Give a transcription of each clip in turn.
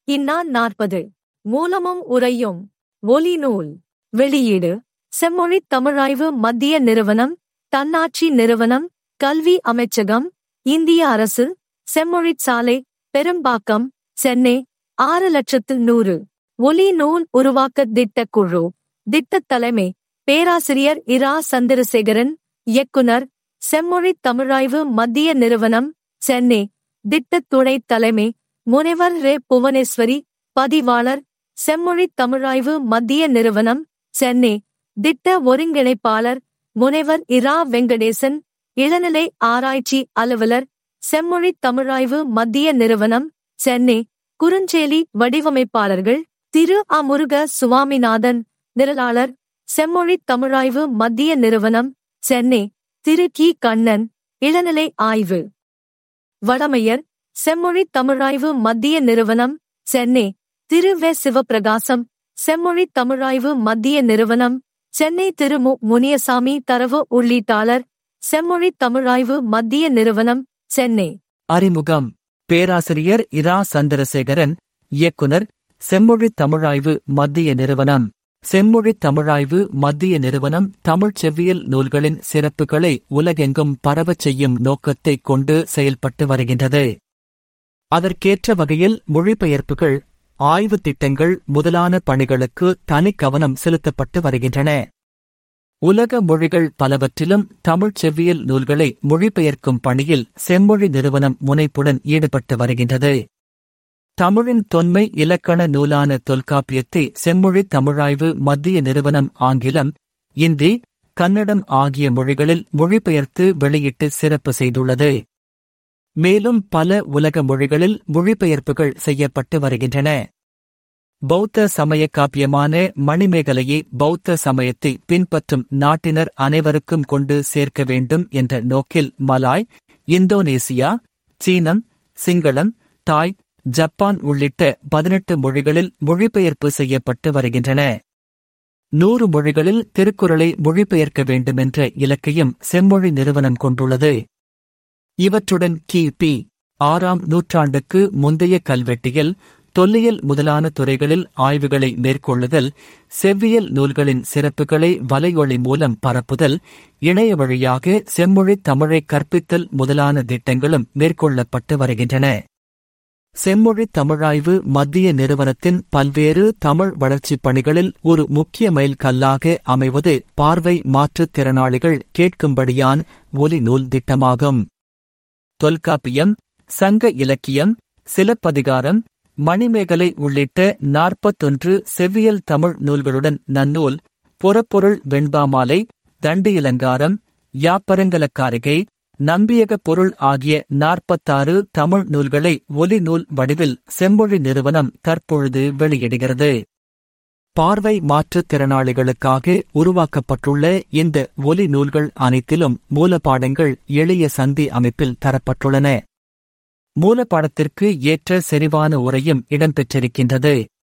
இன்னா நாற்பது மூலமும் உரையும் ஒலி நூல் வெளியீடு செம்மொழித் தமிழாய்வு மத்திய நிறுவனம் தன்னாட்சி நிறுவனம் கல்வி அமைச்சகம் இந்திய அரசு செம்மொழிச் சாலை பெரும்பாக்கம் சென்னை ஆறு லட்சத்து நூறு ஒலி நூல் உருவாக்க திட்டக் குழு திட்டத் தலைமை பேராசிரியர் இரா சந்திரசேகரன் இயக்குனர் செம்மொழித் தமிழாய்வு மத்திய நிறுவனம் சென்னை திட்டத் துணைத் தலைமை முனைவர் ரே புவனேஸ்வரி பதிவாளர் செம்மொழித் தமிழாய்வு மத்திய நிறுவனம் சென்னை திட்ட ஒருங்கிணைப்பாளர் முனைவர் இரா வெங்கடேசன் இளநிலை ஆராய்ச்சி அலுவலர் செம்மொழித் தமிழாய்வு மத்திய நிறுவனம் சென்னை குறுஞ்செய்தி வடிவமைப்பாளர்கள் திரு அ முருக சுவாமிநாதன் நிரலாளர் செம்மொழித் தமிழாய்வு மத்திய நிறுவனம் சென்னை திரு கி கண்ணன் இளநிலை ஆய்வு வடமையர் செம்மொழித் தமிழாய்வு மத்திய நிறுவனம் சென்னை திரு வெ சிவபிரகாசம் செம்மொழித் தமிழாய்வு மத்திய நிறுவனம் சென்னை திரு மு முனியசாமி தரவு உள்ளீட்டாளர் செம்மொழித் தமிழாய்வு மத்திய நிறுவனம் சென்னை அறிமுகம் பேராசிரியர் இரா சந்திரசேகரன் இயக்குனர் செம்மொழி தமிழாய்வு மத்திய நிறுவனம் செம்மொழி தமிழாய்வு மத்திய நிறுவனம் தமிழ்ச் செவ்வியல் நூல்களின் சிறப்புகளை உலகெங்கும் பரவச் செய்யும் நோக்கத்தைக் கொண்டு செயல்பட்டு வருகின்றது அதற்கேற்ற வகையில் மொழிபெயர்ப்புகள் ஆய்வுத் திட்டங்கள் முதலான பணிகளுக்கு தனி கவனம் செலுத்தப்பட்டு வருகின்றன உலக மொழிகள் பலவற்றிலும் தமிழ்ச் செவ்வியல் நூல்களை மொழிபெயர்க்கும் பணியில் செம்மொழி நிறுவனம் முனைப்புடன் ஈடுபட்டு வருகின்றது தமிழின் தொன்மை இலக்கண நூலான தொல்காப்பியத்தை செம்மொழி தமிழாய்வு மத்திய நிறுவனம் ஆங்கிலம் இந்தி கன்னடம் ஆகிய மொழிகளில் மொழிபெயர்த்து வெளியிட்டு சிறப்பு செய்துள்ளது மேலும் பல உலக மொழிகளில் மொழிபெயர்ப்புகள் செய்யப்பட்டு வருகின்றன பௌத்த சமய காப்பியமான மணிமேகலையை பௌத்த சமயத்தை பின்பற்றும் நாட்டினர் அனைவருக்கும் கொண்டு சேர்க்க வேண்டும் என்ற நோக்கில் மலாய் இந்தோனேசியா சீனம் சிங்களம் தாய் ஜப்பான் உள்ளிட்ட பதினெட்டு மொழிகளில் மொழிபெயர்ப்பு செய்யப்பட்டு வருகின்றன நூறு மொழிகளில் திருக்குறளை மொழிபெயர்க்க வேண்டுமென்ற இலக்கையும் செம்மொழி நிறுவனம் கொண்டுள்ளது இவற்றுடன் கிபி ஆறாம் நூற்றாண்டுக்கு முந்தைய கல்வெட்டியல் தொல்லியல் முதலான துறைகளில் ஆய்வுகளை மேற்கொள்ளுதல் செவ்வியல் நூல்களின் சிறப்புகளை வலையொலி மூலம் பரப்புதல் இணைய வழியாக செம்மொழி தமிழை கற்பித்தல் முதலான திட்டங்களும் மேற்கொள்ளப்பட்டு வருகின்றன செம்மொழி தமிழாய்வு மத்திய நிறுவனத்தின் பல்வேறு தமிழ் வளர்ச்சிப் பணிகளில் ஒரு முக்கிய மைல் கல்லாக அமைவது பார்வை மாற்றுத் திறனாளிகள் கேட்கும்படியான் ஒலி நூல் திட்டமாகும் தொல்காப்பியம் சங்க இலக்கியம் சிலப்பதிகாரம் மணிமேகலை உள்ளிட்ட நாற்பத்தொன்று செவ்வியல் தமிழ் நூல்களுடன் நன்னூல் புறப்பொருள் வெண்பாமாலை தண்டு இலங்காரம் யாப்பரங்கலக்காரிகை நம்பியக பொருள் ஆகிய நாற்பத்தாறு தமிழ் நூல்களை ஒலி நூல் வடிவில் செம்மொழி நிறுவனம் தற்பொழுது வெளியிடுகிறது பார்வை மாற்றுத் திறனாளிகளுக்காக உருவாக்கப்பட்டுள்ள இந்த ஒலி நூல்கள் அனைத்திலும் மூலப்பாடங்கள் எளிய சந்தி அமைப்பில் தரப்பட்டுள்ளன மூலப்பாடத்திற்கு ஏற்ற செறிவான உரையும் இடம்பெற்றிருக்கின்றது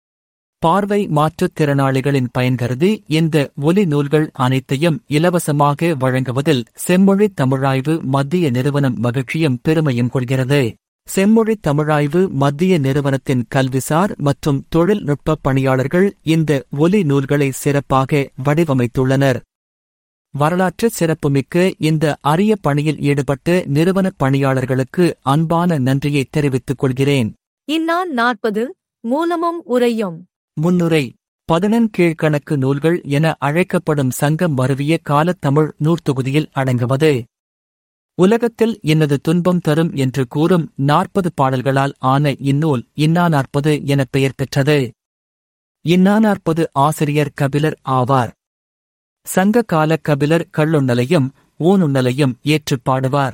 பார்வை மாற்றுத் திறனாளிகளின் பயன் கருதி இந்த ஒலி நூல்கள் அனைத்தையும் இலவசமாக வழங்குவதில் செம்மொழி தமிழாய்வு மத்திய நிறுவனம் மகிழ்ச்சியும் பெருமையும் கொள்கிறது செம்மொழி தமிழாய்வு மத்திய நிறுவனத்தின் கல்விசார் மற்றும் தொழில்நுட்ப பணியாளர்கள் இந்த ஒலி நூல்களை சிறப்பாக வடிவமைத்துள்ளனர் வரலாற்று சிறப்புமிக்க இந்த அரிய பணியில் ஈடுபட்ட நிறுவன பணியாளர்களுக்கு அன்பான நன்றியை தெரிவித்துக் கொள்கிறேன் இன்னா நாற்பது மூலமும் உரையும் முன்னுரை பதினெண் கீழ்கணக்கு நூல்கள் என அழைக்கப்படும் சங்கம் மருவிய காலத்தமிழ் நூற்தொகுதியில் அடங்குவது உலகத்தில் இன்னது துன்பம் தரும் என்று கூறும் நாற்பது பாடல்களால் ஆன இந்நூல் இன்னா நாற்பது என பெயர் பெற்றது இன்னா நாற்பது ஆசிரியர் கபிலர் ஆவார் சங்க கால கபிலர் கள்ளுண்ணலையும் ஊனுண்ணலையும் ஏற்றுப் பாடுவார்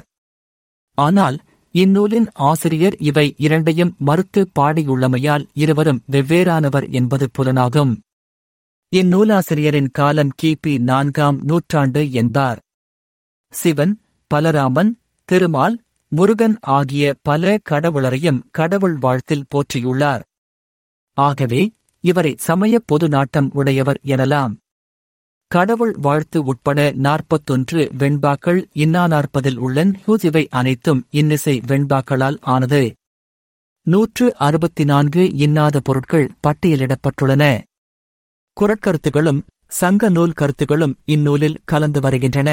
ஆனால் இந்நூலின் ஆசிரியர் இவை இரண்டையும் மறுத்து பாடியுள்ளமையால் இருவரும் வெவ்வேறானவர் என்பது புலனாகும் இந்நூலாசிரியரின் காலம் கிபி நான்காம் நூற்றாண்டு என்பார் சிவன் பலராமன் திருமால் முருகன் ஆகிய பல கடவுளரையும் கடவுள் வாழ்த்தில் போற்றியுள்ளார் ஆகவே இவரை சமய பொது நாட்டம் உடையவர் எனலாம் கடவுள் வாழ்த்து உட்பட நாற்பத்தொன்று வெண்பாக்கள் இன்னா நாற்பதில் உள்ளன் ஹூஸ் இவை அனைத்தும் இன்னிசை வெண்பாக்களால் ஆனது நூற்று அறுபத்தி நான்கு இன்னாத பொருட்கள் பட்டியலிடப்பட்டுள்ளன குறக்கருத்துகளும் சங்க நூல் கருத்துகளும் இந்நூலில் கலந்து வருகின்றன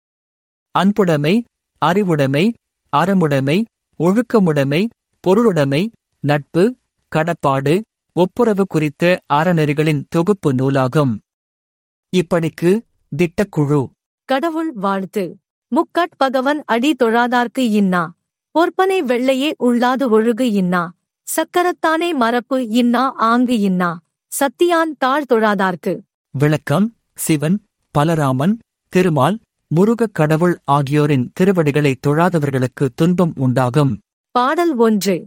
அன்புடைமை அறிவுடைமை அறமுடைமை ஒழுக்கமுடைமை பொருளுடைமை நட்பு கடப்பாடு ஒப்புரவு குறித்த அறநெறிகளின் தொகுப்பு நூலாகும் இப்படிக்கு திட்டக்குழு கடவுள் வாழ்த்து முக்கட் பகவன் அடி தொழாதார்க்கு இன்னா பொற்பனை வெள்ளையே உள்ளாது ஒழுகு இன்னா சக்கரத்தானே மரப்பு இன்னா ஆங்கு இன்னா சத்தியான் தாழ் தொழாதார்க்கு விளக்கம் சிவன் பலராமன் திருமால் முருகக் கடவுள் ஆகியோரின் திருவடிகளை தொழாதவர்களுக்கு துன்பம் உண்டாகும் பாடல் ஒன்று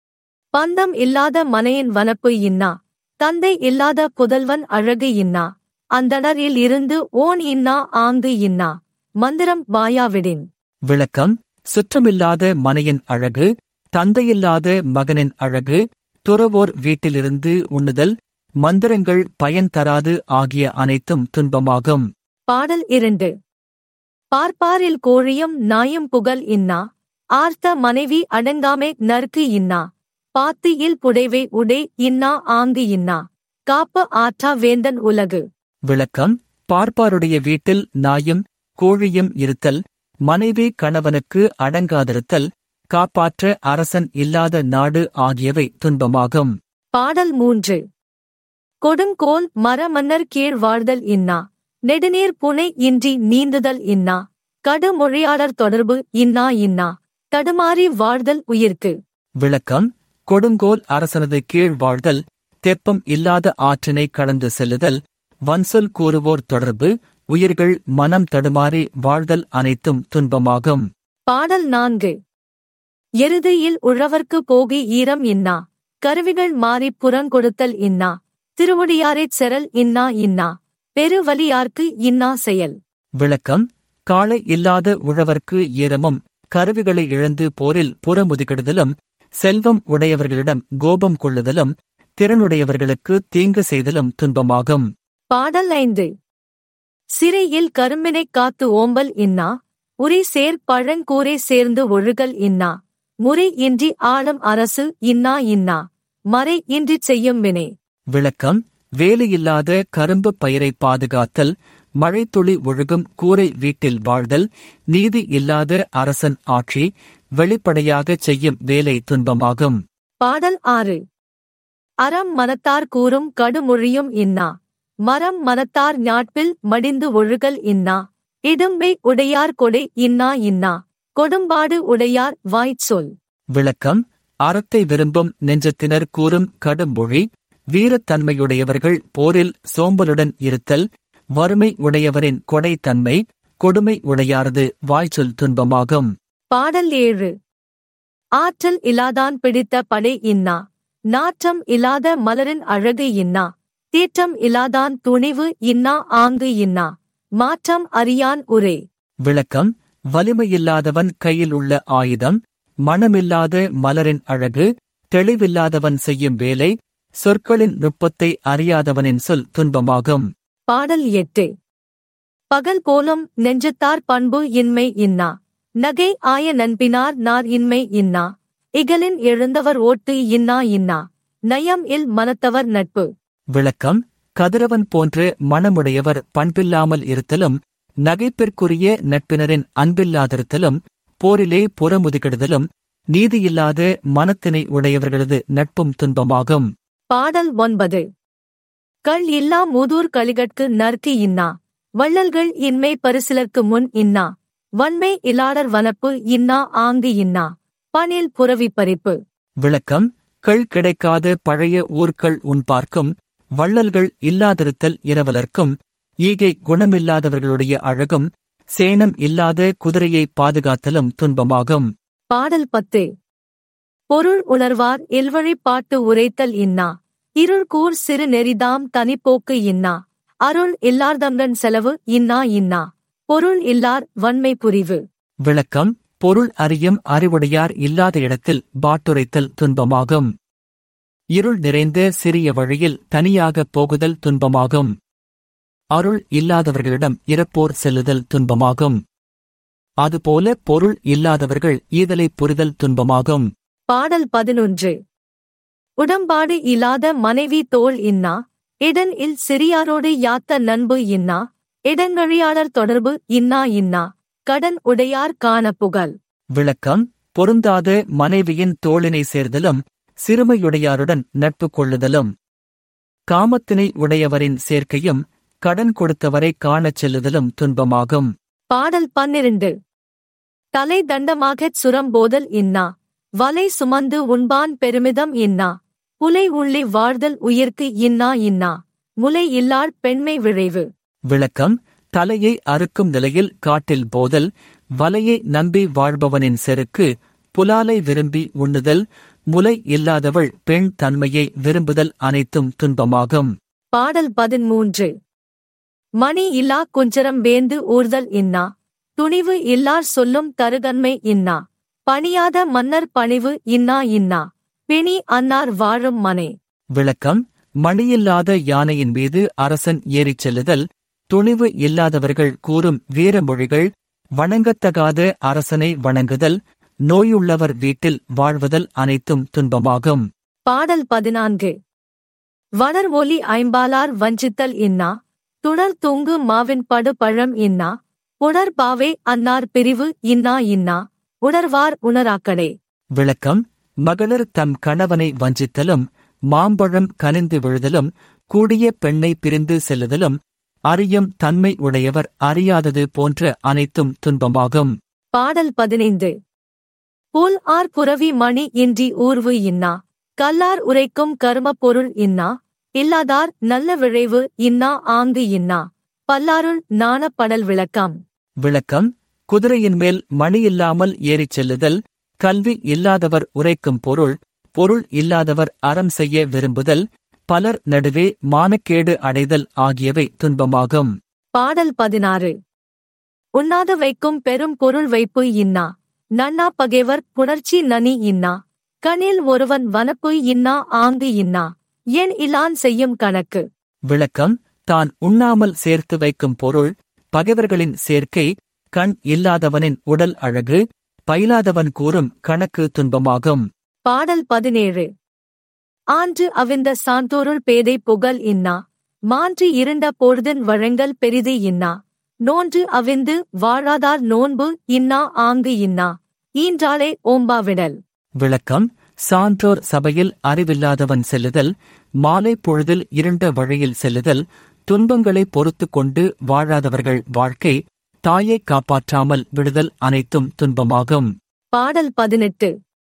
பந்தம் இல்லாத மனையின் வனப்பு இன்னா தந்தை இல்லாத புதல்வன் அழகு இன்னா அந்தணரில் இருந்து ஓன் இன்னா ஆங்கு இன்னா மந்திரம் வாயாவிடின் விளக்கம் சுற்றமில்லாத மனையின் அழகு தந்தையில்லாத மகனின் அழகு துறவோர் வீட்டிலிருந்து உண்ணுதல் மந்திரங்கள் பயன் தராது ஆகிய அனைத்தும் துன்பமாகும் பாடல் இரண்டு பார்ப்பாரில் கோழியும் நாயும் புகழ் இன்னா ஆர்த்த மனைவி அடங்காமே நற்கு இன்னா பாத்து இல் புடைவை உடை இன்னா ஆங்கு இன்னா காப்ப ஆற்றா வேந்தன் உலகு விளக்கம் பார்ப்பாருடைய வீட்டில் நாயும் கோழியும் இருத்தல் மனைவி கணவனுக்கு அடங்காதிருத்தல் காப்பாற்ற அரசன் இல்லாத நாடு ஆகியவை துன்பமாகும் பாடல் மூன்று கொடுங்கோல் மரமன்னர் கீழ் வாழ்தல் இன்னா நெடுநீர் புனை இன்றி நீந்துதல் இன்னா கடுமொழியாளர் தொடர்பு இன்னா இன்னா தடுமாறி வாழ்தல் உயிர்க்கு விளக்கம் கொடுங்கோல் அரசனது கீழ் வாழ்தல் தெப்பம் இல்லாத ஆற்றினை கடந்து செல்லுதல் வன்சொல் கூறுவோர் தொடர்பு உயிர்கள் மனம் தடுமாறி வாழ்தல் அனைத்தும் துன்பமாகும் பாடல் நான்கு எருதியில் உழவர்க்கு போகி ஈரம் இன்னா கருவிகள் மாறிப் புறங்கொடுத்தல் இன்னா திருவடியாரைச் செரல் இன்னா இன்னா பெருவலியார்க்கு இன்னா செயல் விளக்கம் காளை இல்லாத உழவர்க்கு ஈரமும் கருவிகளை இழந்து போரில் புறமுதுகிடுதலும் செல்வம் உடையவர்களிடம் கோபம் கொள்ளுதலும் திறனுடையவர்களுக்கு தீங்கு செய்தலும் துன்பமாகும் பாடல் ஐந்து சிறையில் கரும்பினைக் காத்து ஓம்பல் இன்னா உரி சேர் பழங்கூரை சேர்ந்து ஒழுகல் இன்னா முறை இன்றி ஆளும் அரசு இன்னா இன்னா மறை இன்றி செய்யும் வினை விளக்கம் வேலையில்லாத கரும்பு பயிரை பாதுகாத்தல் மழைத்துளி ஒழுகும் கூரை வீட்டில் வாழ்தல் நீதி இல்லாத அரசன் ஆட்சி வெளிப்படையாகச் செய்யும் வேலை துன்பமாகும் பாடல் ஆறு அறம் மனத்தார் கூறும் கடுமொழியும் இன்னா மரம் மனத்தார் ஞாட்பில் மடிந்து ஒழுகல் இன்னா இடும்பை உடையார் கொடை இன்னா இன்னா கொடும்பாடு உடையார் வாய்ச்சொல் விளக்கம் அறத்தை விரும்பும் நெஞ்சத்தினர் கூறும் கடுமொழி வீரத்தன்மையுடையவர்கள் போரில் சோம்பலுடன் இருத்தல் வறுமை உடையவரின் கொடைத்தன்மை கொடுமை உடையாரது வாய்ச்சொல் துன்பமாகும் பாடல் ஏழு ஆற்றல் இல்லாதான் பிடித்த படை இன்னா நாற்றம் இல்லாத மலரின் அழகு இன்னா தீற்றம் இல்லாதான் துணிவு இன்னா ஆங்கு இன்னா மாற்றம் அறியான் உரே விளக்கம் வலிமையில்லாதவன் கையில் உள்ள ஆயுதம் மனமில்லாத மலரின் அழகு தெளிவில்லாதவன் செய்யும் வேலை சொற்களின் நுட்பத்தை அறியாதவனின் சொல் துன்பமாகும் பாடல் எட்டு பகல் போலும் நெஞ்சத்தார் பண்பு இன்மை இன்னா நகை ஆய நண்பினார் நார் இன்மை இன்னா இகலின் எழுந்தவர் ஓட்டு இன்னா இன்னா நயம் இல் மனத்தவர் நட்பு விளக்கம் கதிரவன் போன்ற மனமுடையவர் பண்பில்லாமல் இருத்தலும் நகைப்பிற்குரிய நட்பினரின் அன்பில்லாதிருத்தலும் போரிலே புறமுதுகிடுதலும் நீதியில்லாத மனத்தினை உடையவர்களது நட்பும் துன்பமாகும் பாடல் ஒன்பது கள் இல்லா மூதூர் களிகட்கு நற்கு இன்னா வள்ளல்கள் இன்மை பரிசிலர்க்கு முன் இன்னா வன்மை இலாடர் வனப்பு இன்னா ஆங்கு இன்னா பணில் புறவி பறிப்பு விளக்கம் கள் கிடைக்காத பழைய ஊர்கள் உன் பார்க்கும் வள்ளல்கள் இல்லாதிருத்தல் இரவலர்க்கும் ஈகை குணமில்லாதவர்களுடைய அழகும் சேனம் இல்லாத குதிரையை பாதுகாத்தலும் துன்பமாகும் பாடல் பத்து பொருள் உணர்வார் இல்வழி பாட்டு உரைத்தல் இன்னா இருள் கூர் சிறு நெறிதாம் தனிப்போக்கு இன்னா அருள் இல்லார்தம்டன் செலவு இன்னா இன்னா பொருள் இல்லார் வன்மை புரிவு விளக்கம் பொருள் அறியும் அறிவுடையார் இல்லாத இடத்தில் பாட்டுரைத்தல் துன்பமாகும் இருள் நிறைந்த சிறிய வழியில் தனியாகப் போகுதல் துன்பமாகும் அருள் இல்லாதவர்களிடம் இறப்போர் செல்லுதல் துன்பமாகும் அதுபோல பொருள் இல்லாதவர்கள் ஈதலைப் புரிதல் துன்பமாகும் பாடல் பதினொன்று உடம்பாடு இல்லாத மனைவி தோள் இன்னா இடன் இல் சிறியாரோடு யாத்த நண்பு இன்னா இடங்கழியாளர் தொடர்பு இன்னா இன்னா கடன் உடையார் காண புகழ் விளக்கம் பொருந்தாத மனைவியின் தோளினை சேர்தலும் சிறுமையுடையாருடன் நட்பு கொள்ளுதலும் காமத்தினை உடையவரின் சேர்க்கையும் கடன் கொடுத்தவரை காணச் செல்லுதலும் துன்பமாகும் பாடல் பன்னிரண்டு தலை தண்டமாகச் சுரம்போதல் இன்னா வலை சுமந்து உண்பான் பெருமிதம் இன்னா புலை உள்ளி வாழ்தல் உயிர்க்கு இன்னா இன்னா முலை இல்லார் பெண்மை விழைவு விளக்கம் தலையை அறுக்கும் நிலையில் காட்டில் போதல் வலையை நம்பி வாழ்பவனின் செருக்கு புலாலை விரும்பி உண்ணுதல் முலை இல்லாதவள் பெண் தன்மையை விரும்புதல் அனைத்தும் துன்பமாகும் பாடல் பதிமூன்று மணி இல்லா குஞ்சரம் வேந்து ஊர்தல் இன்னா துணிவு இல்லார் சொல்லும் தருகன்மை இன்னா பணியாத மன்னர் பணிவு இன்னா இன்னா பிணி அன்னார் வாழும் மனை விளக்கம் மணியில்லாத யானையின் மீது அரசன் ஏறிச் செல்லுதல் துணிவு இல்லாதவர்கள் கூறும் வீரமொழிகள் வணங்கத்தகாத அரசனை வணங்குதல் நோயுள்ளவர் வீட்டில் வாழ்வதல் அனைத்தும் துன்பமாகும் பாடல் பதினான்கு வளர் ஒலி ஐம்பாலார் வஞ்சித்தல் இன்னா துணர் தூங்கு மாவின் படு பழம் இன்னா உணர் பாவே அன்னார் பிரிவு இன்னா இன்னா உணர்வார் உணராக்கடே விளக்கம் மகளிர் தம் கணவனை வஞ்சித்தலும் மாம்பழம் கனிந்து விழுதலும் கூடிய பெண்ணை பிரிந்து செல்லுதலும் அறியும் தன்மை உடையவர் அறியாதது போன்ற அனைத்தும் துன்பமாகும் பாடல் பதினைந்து புல் ஆர் புரவி மணி இன்றி ஊர்வு இன்னா கல்லார் உரைக்கும் கர்ம பொருள் இன்னா இல்லாதார் நல்ல விழைவு இன்னா ஆங்கு இன்னா பல்லாருள் நாணப்படல் விளக்கம் விளக்கம் குதிரையின் மேல் மணி இல்லாமல் ஏறிச் செல்லுதல் கல்வி இல்லாதவர் உரைக்கும் பொருள் பொருள் இல்லாதவர் அறம் செய்ய விரும்புதல் பலர் நடுவே மானக்கேடு அடைதல் ஆகியவை துன்பமாகும் பாடல் பதினாறு உண்ணாத வைக்கும் பெரும் பொருள் வைப்பு இன்னா நன்னா பகைவர் புணர்ச்சி நனி இன்னா கணில் ஒருவன் வனப்பு இன்னா ஆங்கு இன்னா என் இலான் செய்யும் கணக்கு விளக்கம் தான் உண்ணாமல் சேர்த்து வைக்கும் பொருள் பகைவர்களின் சேர்க்கை கண் இல்லாதவனின் உடல் அழகு பயிலாதவன் கூறும் கணக்கு துன்பமாகும் பாடல் பதினேழு ஆன்று அவிந்த சான்றோருள் பேதை புகழ் இன்னா மான்று இருண்ட பொழுதன் வழங்கல் பெரிது இன்னா நோன்று அவிந்து வாழாதார் நோன்பு இன்னா ஆங்கு இன்னா ஈன்றாலே ஓம்பாவிடல் விளக்கம் சான்றோர் சபையில் அறிவில்லாதவன் செல்லுதல் மாலை பொழுதில் இருண்ட வழியில் செல்லுதல் துன்பங்களை பொறுத்துக் கொண்டு வாழாதவர்கள் வாழ்க்கை தாயை காப்பாற்றாமல் விடுதல் அனைத்தும் துன்பமாகும் பாடல் பதினெட்டு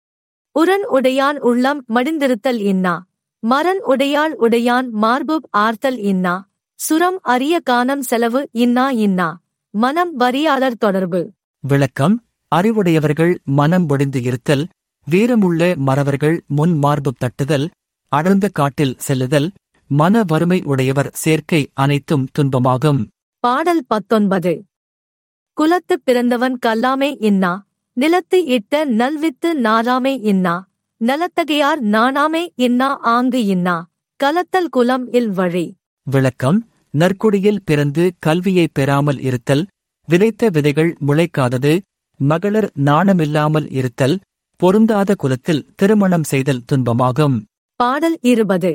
உரன் உடையான் உள்ளம் மடிந்திருத்தல் இன்னா மரன் உடையாள் உடையான் மார்பு ஆர்த்தல் இன்னா சுரம் அரிய கானம் செலவு இன்னா இன்னா மனம் வரியாளர் தொடர்பு விளக்கம் அறிவுடையவர்கள் மனம் ஒடிந்து இருத்தல் வீரமுள்ள மறவர்கள் முன் மார்பு தட்டுதல் அடர்ந்த காட்டில் செல்லுதல் மன வறுமை உடையவர் சேர்க்கை அனைத்தும் துன்பமாகும் பாடல் பத்தொன்பது குலத்து பிறந்தவன் கல்லாமே இன்னா நிலத்து இட்ட நல்வித்து நாராமே இன்னா நலத்தகையார் நாணாமே இன்னா ஆங்கு இன்னா கலத்தல் குலம் இல் வழி விளக்கம் நற்குடியில் பிறந்து கல்வியை பெறாமல் இருத்தல் விதைத்த விதைகள் முளைக்காதது மகளிர் நாணமில்லாமல் இருத்தல் பொருந்தாத குலத்தில் திருமணம் செய்தல் துன்பமாகும் பாடல் இருபது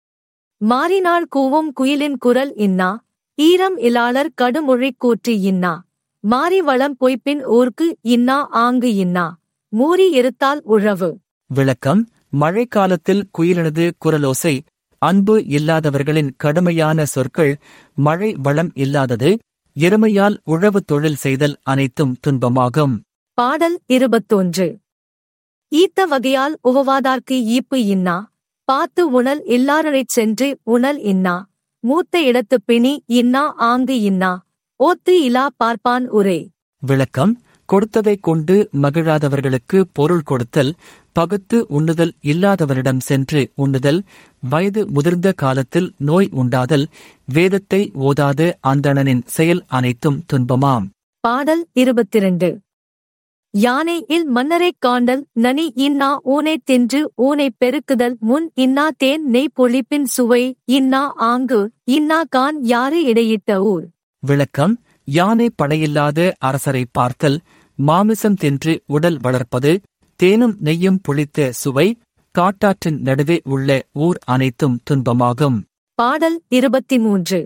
மாறினாள் கூவும் குயிலின் குரல் இன்னா ஈரம் இலாளர் கடுமொழி கூற்று இன்னா மாறி வளம் பொய்ப்பின் ஊர்க்கு இன்னா ஆங்கு இன்னா மூறி இருத்தால் உழவு விளக்கம் மழைக்காலத்தில் குயிலினது குரலோசை அன்பு இல்லாதவர்களின் கடுமையான சொற்கள் மழை வளம் இல்லாதது எருமையால் உழவு தொழில் செய்தல் அனைத்தும் துன்பமாகும் பாடல் இருபத்தொன்று ஈத்த வகையால் உகவாதார்க்கு ஈப்பு இன்னா பார்த்து உணல் இல்லாரரைச் சென்று உணல் இன்னா மூத்த இடத்து பிணி இன்னா ஆங்கு இன்னா ஓத்து இலா பார்ப்பான் உரே விளக்கம் கொடுத்ததைக் கொண்டு மகிழாதவர்களுக்கு பொருள் கொடுத்தல் பகுத்து உண்ணுதல் இல்லாதவரிடம் சென்று உண்ணுதல் வயது முதிர்ந்த காலத்தில் நோய் உண்டாதல் வேதத்தை ஓதாத அந்தணனின் செயல் அனைத்தும் துன்பமாம் பாடல் இருபத்திரண்டு யானை இல் மன்னரைக் காண்டல் நனி இன்னா ஊனை தின்று ஊனை பெருக்குதல் முன் இன்னா தேன் நெய் பொழிப்பின் சுவை இன்னா ஆங்கு இன்னா கான் யாரு இடையிட்ட ஊர் விளக்கம் யானை படையில்லாத அரசரை பார்த்தல் மாமிசம் தின்று உடல் வளர்ப்பது தேனும் நெய்யும் புளித்த சுவை காட்டாற்றின் நடுவே உள்ள ஊர் அனைத்தும் துன்பமாகும் பாடல் இருபத்தி மூன்று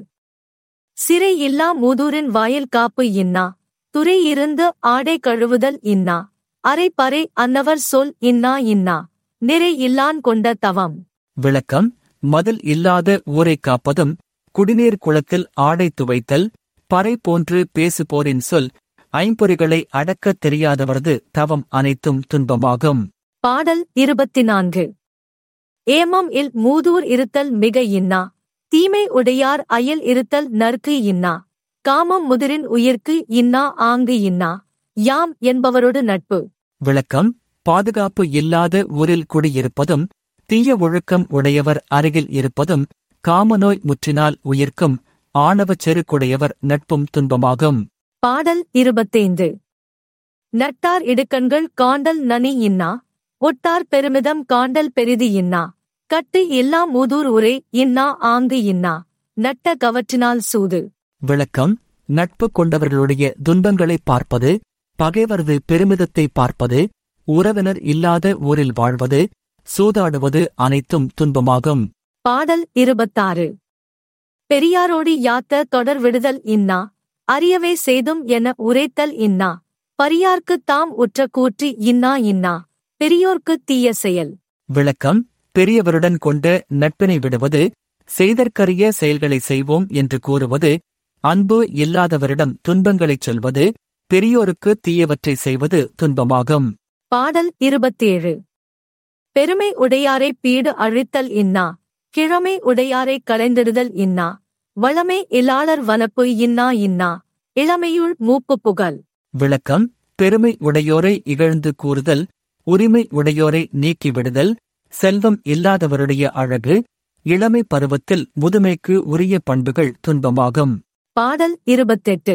சிறை இல்லா மூதூரின் வாயில் காப்பு இன்னா துறை இருந்து ஆடை கழுவுதல் இன்னா அரை பறை அன்னவர் சொல் இன்னா இன்னா நிறை இல்லான் கொண்ட தவம் விளக்கம் மதில் இல்லாத ஊரைக் காப்பதும் குடிநீர் குளத்தில் ஆடை துவைத்தல் பறை போன்று பேசுபோரின் சொல் ஐம்பொறிகளை அடக்கத் தெரியாதவரது தவம் அனைத்தும் துன்பமாகும் பாடல் இருபத்தி நான்கு ஏமம் இல் மூதூர் இருத்தல் மிக இன்னா தீமை உடையார் அயல் இருத்தல் நற்கு இன்னா காமம் முதிரின் உயிர்க்கு இன்னா ஆங்கு இன்னா யாம் என்பவரோடு நட்பு விளக்கம் பாதுகாப்பு இல்லாத ஊரில் குடியிருப்பதும் தீய ஒழுக்கம் உடையவர் அருகில் இருப்பதும் காமநோய் முற்றினால் உயிர்க்கும் ஆணவச் செருக்குடையவர் நட்பும் துன்பமாகும் பாடல் இருபத்தைந்து நட்டார் இடுக்கண்கள் காண்டல் நனி இன்னா ஒட்டார் பெருமிதம் காண்டல் பெரிது இன்னா கட்டு எல்லா மூதூர் உரை இன்னா ஆங்கு இன்னா நட்ட கவற்றினால் சூது விளக்கம் நட்பு கொண்டவர்களுடைய துன்பங்களை பார்ப்பது பகைவரது பெருமிதத்தை பார்ப்பது உறவினர் இல்லாத ஊரில் வாழ்வது சூதாடுவது அனைத்தும் துன்பமாகும் பாடல் இருபத்தாறு பெரியாரோடி யாத்த தொடர் விடுதல் இன்னா அறியவே செய்தும் என உரைத்தல் இன்னா பரியார்க்குத் தாம் உற்ற கூற்றி இன்னா இன்னா பெரியோர்க்குத் தீய செயல் விளக்கம் பெரியவருடன் கொண்ட நட்பினை விடுவது செய்தற்கரிய செயல்களை செய்வோம் என்று கூறுவது அன்பு இல்லாதவரிடம் துன்பங்களைச் சொல்வது பெரியோருக்கு தீயவற்றை செய்வது துன்பமாகும் பாடல் இருபத்தேழு பெருமை உடையாரை பீடு அழித்தல் இன்னா கிழமை உடையாரை கலைந்திடுதல் இன்னா வளமை இலாளர் வனப்பு இன்னா இன்னா இளமையுள் மூப்பு புகழ் விளக்கம் பெருமை உடையோரை இகழ்ந்து கூறுதல் உரிமை உடையோரை நீக்கிவிடுதல் செல்வம் இல்லாதவருடைய அழகு இளமை பருவத்தில் முதுமைக்கு உரிய பண்புகள் துன்பமாகும் பாடல் இருபத்தெட்டு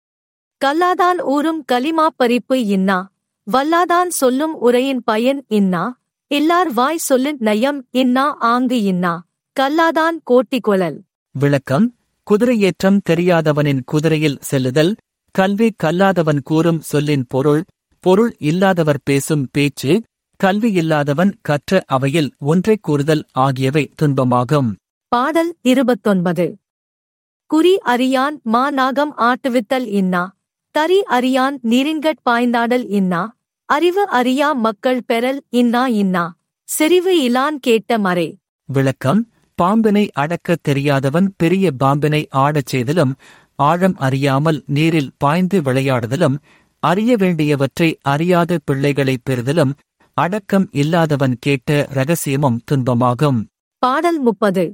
கல்லாதான் ஊரும் கலிமா பறிப்பு இன்னா வல்லாதான் சொல்லும் உரையின் பயன் இன்னா எல்லார் வாய் சொல்லின் நயம் இன்னா ஆங்கு இன்னா கல்லாதான் கோட்டி கொழல் விளக்கம் குதிரையேற்றம் தெரியாதவனின் குதிரையில் செல்லுதல் கல்வி கல்லாதவன் கூறும் சொல்லின் பொருள் பொருள் இல்லாதவர் பேசும் பேச்சு கல்வி இல்லாதவன் கற்ற அவையில் ஒன்றைக் கூறுதல் ஆகியவை துன்பமாகும் பாடல் இருபத்தொன்பது குறி அறியான் மா நாகம் ஆட்டுவித்தல் இன்னா தரி அறியான் நீரின்கட் பாய்ந்தாடல் இன்னா அறிவு அறியா மக்கள் பெறல் இன்னா இன்னா செறிவு இலான் கேட்ட மறை விளக்கம் பாம்பினை அடக்கத் தெரியாதவன் பெரிய பாம்பினை ஆடச் செய்தலும் ஆழம் அறியாமல் நீரில் பாய்ந்து விளையாடுதலும் அறிய வேண்டியவற்றை அறியாத பிள்ளைகளைப் பெறுதலும் அடக்கம் இல்லாதவன் கேட்ட ரகசியமும் துன்பமாகும் பாடல் முப்பது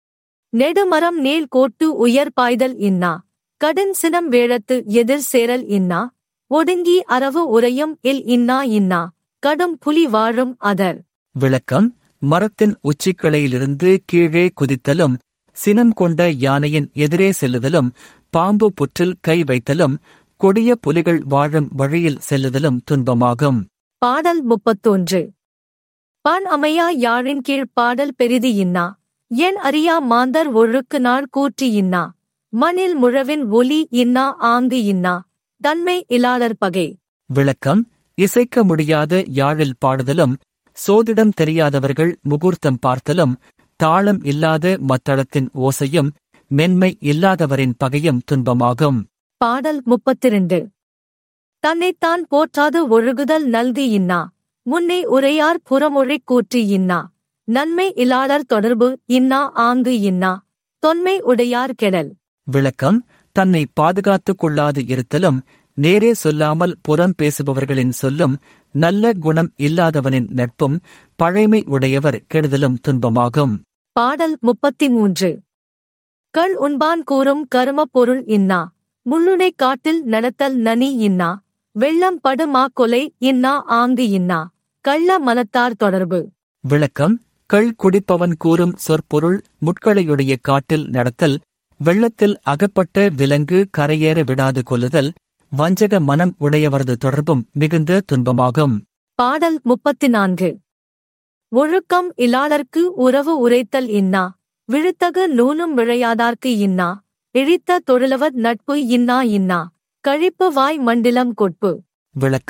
நெடுமரம் நீள் கோட்டு உயர் பாய்தல் இன்னா கடன் சினம் வேழத்து எதிர் சேரல் இன்னா ஒடுங்கி அரவு உரையும் இல் இன்னா இன்னா கடும் புலி வாழும் அதர் விளக்கம் மரத்தின் உச்சிக்கிளையிலிருந்து கீழே குதித்தலும் சினம் கொண்ட யானையின் எதிரே செல்லுதலும் பாம்பு புற்றில் கை வைத்தலும் கொடிய புலிகள் வாழும் வழியில் செல்லுதலும் துன்பமாகும் பாடல் முப்பத்தொன்று பான் அமையா யாழின் கீழ் பாடல் பெரிது இன்னா என் அறியா மாந்தர் ஒழுக்கு நாள் கூற்றி இன்னா மணில் முழவின் ஒலி இன்னா ஆங்கு இன்னா தன்மை இலாளர் பகை விளக்கம் இசைக்க முடியாத யாழில் பாடுதலும் சோதிடம் தெரியாதவர்கள் முகூர்த்தம் பார்த்தலும் தாளம் இல்லாத மத்தளத்தின் ஓசையும் மென்மை இல்லாதவரின் பகையும் துன்பமாகும் பாடல் முப்பத்திரண்டு தன்னைத்தான் போற்றாது ஒழுகுதல் நல்கு இன்னா முன்னே உரையார் புறமொழி கூற்றி இன்னா நன்மை இலாளர் தொடர்பு இன்னா ஆங்கு இன்னா தொன்மை உடையார் கெடல் விளக்கம் தன்னை பாதுகாத்துக் கொள்ளாது இருத்தலும் நேரே சொல்லாமல் புறம் பேசுபவர்களின் சொல்லும் நல்ல குணம் இல்லாதவனின் நட்பும் பழைமை உடையவர் கெடுதலும் துன்பமாகும் பாடல் முப்பத்தி மூன்று கள் உண்பான் கூறும் கரும பொருள் இன்னா முள்ளுனை காட்டில் நடத்தல் நனி இன்னா வெள்ளம் படுமா கொலை இன்னா ஆங்கு இன்னா கள்ள மனத்தார் தொடர்பு விளக்கம் கள் குடிப்பவன் கூறும் சொற்பொருள் முட்களையுடைய காட்டில் நடத்தல் வெள்ளத்தில் அகப்பட்ட விலங்கு கரையேற விடாது கொல்லுதல் வஞ்சக மனம் உடையவரது தொடர்பும் மிகுந்த துன்பமாகும் பாடல் முப்பத்தி நான்கு ஒழுக்கம் இலாளர்க்கு உறவு உரைத்தல் இன்னா விழுத்தகு நூலும் விழையாதார்க்கு இன்னா இழித்த தொழிலவர் நட்பு இன்னா இன்னா கழிப்பு வாய் மண்டிலம் கொட்பு விளக்கம்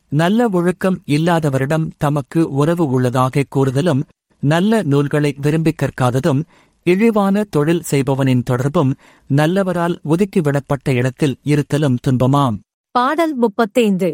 நல்ல ஒழுக்கம் இல்லாதவரிடம் தமக்கு உறவு உள்ளதாக கூறுதலும் நல்ல நூல்களை விரும்பிக் கற்காததும் இழிவான தொழில் செய்பவனின் தொடர்பும் நல்லவரால் ஒதுக்கிவிடப்பட்ட இடத்தில் இருத்தலும் துன்பமாம் பாடல் முப்பத்தைந்து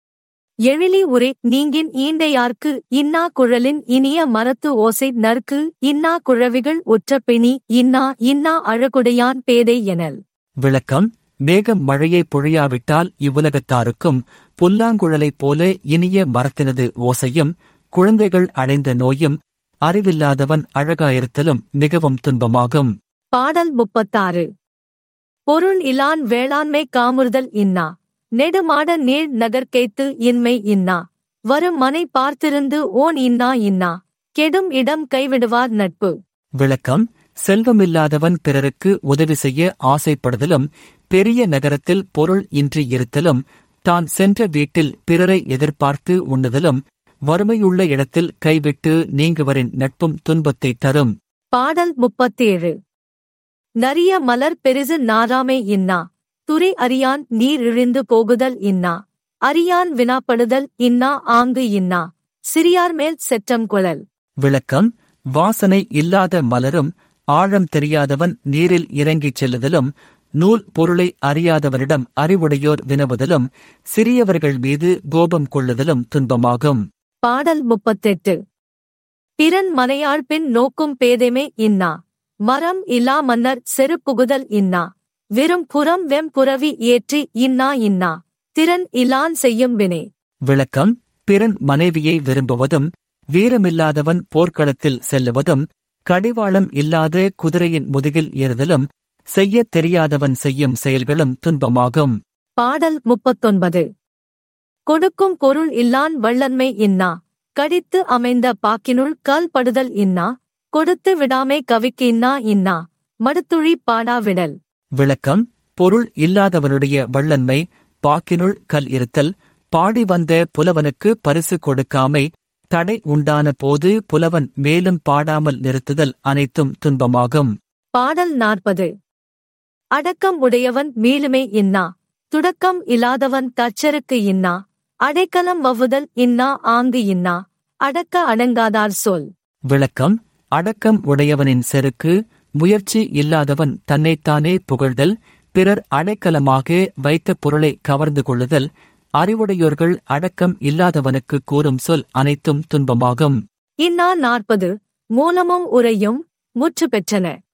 எழிலி உரை நீங்கின் ஈண்டையார்க்கு இன்னா குழலின் இனிய மரத்து ஓசை நற்கு இன்னா குழவிகள் உற்ற பெணி இன்னா இன்னா அழகுடையான் பேதை எனல் விளக்கம் மேகம் மழையை பொழியாவிட்டால் இவ்வுலகத்தாருக்கும் புல்லாங்குழலைப் போல இனிய மரத்தினது ஓசையும் குழந்தைகள் அடைந்த நோயும் அறிவில்லாதவன் அழகாயிருத்தலும் மிகவும் துன்பமாகும் பாடல் முப்பத்தாறு பொருள் இலான் வேளாண்மை காமுறுதல் இன்னா நெடுமாட நீள் நகர்கேத்து இன்மை இன்னா வரும் மனை பார்த்திருந்து ஓன் இன்னா இன்னா கெடும் இடம் கைவிடுவார் நட்பு விளக்கம் செல்வமில்லாதவன் பிறருக்கு உதவி செய்ய ஆசைப்படுதலும் பெரிய நகரத்தில் பொருள் இன்றி இருத்தலும் தான் சென்ற வீட்டில் பிறரை எதிர்பார்த்து உண்ணுதலும் வறுமையுள்ள இடத்தில் கைவிட்டு நீங்குவரின் நட்பும் துன்பத்தை தரும் பாடல் முப்பத்தேழு நரிய மலர் பெரிது நாராமை இன்னா துறை அறியான் நீர் இழிந்து போகுதல் இன்னா அறியான் வினாப்படுதல் இன்னா ஆங்கு இன்னா சிறியார் மேல் செற்றம் குழல் விளக்கம் வாசனை இல்லாத மலரும் ஆழம் தெரியாதவன் நீரில் இறங்கிச் செல்லுதலும் நூல் பொருளை அறியாதவரிடம் அறிவுடையோர் வினவுதலும் சிறியவர்கள் மீது கோபம் கொள்ளுதலும் துன்பமாகும் பாடல் முப்பத்தெட்டு பிறன் மனையாள் பின் நோக்கும் பேதைமை இன்னா மரம் இல்லா மன்னர் செரு புகுதல் இன்னா வெறும் புறம் வெம் புறவி ஏற்றி இன்னா இன்னா திறன் இலான் செய்யும் வினை விளக்கம் பிறன் மனைவியை விரும்புவதும் வீரமில்லாதவன் போர்க்களத்தில் செல்லுவதும் கடிவாளம் இல்லாத குதிரையின் முதுகில் ஏறுதலும் செய்யத் தெரியாதவன் செய்யும் செயல்களும் துன்பமாகும் பாடல் முப்பத்தொன்பது கொடுக்கும் பொருள் இல்லான் வள்ளன்மை இன்னா கடித்து அமைந்த பாக்கினுள் கல் படுதல் இன்னா கொடுத்து விடாமை கவிக்கு இன்னா இன்னா மடுத்துழி பாடா விடல் விளக்கம் பொருள் இல்லாதவனுடைய வள்ளன்மை பாக்கினுள் கல் இருத்தல் பாடி வந்த புலவனுக்கு பரிசு கொடுக்காமை தடை உண்டான போது புலவன் மேலும் பாடாமல் நிறுத்துதல் அனைத்தும் துன்பமாகும் பாடல் நாற்பது அடக்கம் உடையவன் மீளுமை இன்னா துடக்கம் இல்லாதவன் தச்சருக்கு இன்னா அடைக்கலம் வவுதல் இன்னா ஆங்கு இன்னா அடக்க அடங்காதார் சொல் விளக்கம் அடக்கம் உடையவனின் செருக்கு முயற்சி இல்லாதவன் தன்னைத்தானே புகழ்தல் பிறர் அடைக்கலமாக வைத்த பொருளை கவர்ந்து கொள்ளுதல் அறிவுடையோர்கள் அடக்கம் இல்லாதவனுக்கு கூறும் சொல் அனைத்தும் துன்பமாகும் இன்னா நாற்பது மூலமும் உரையும் முற்று பெற்றன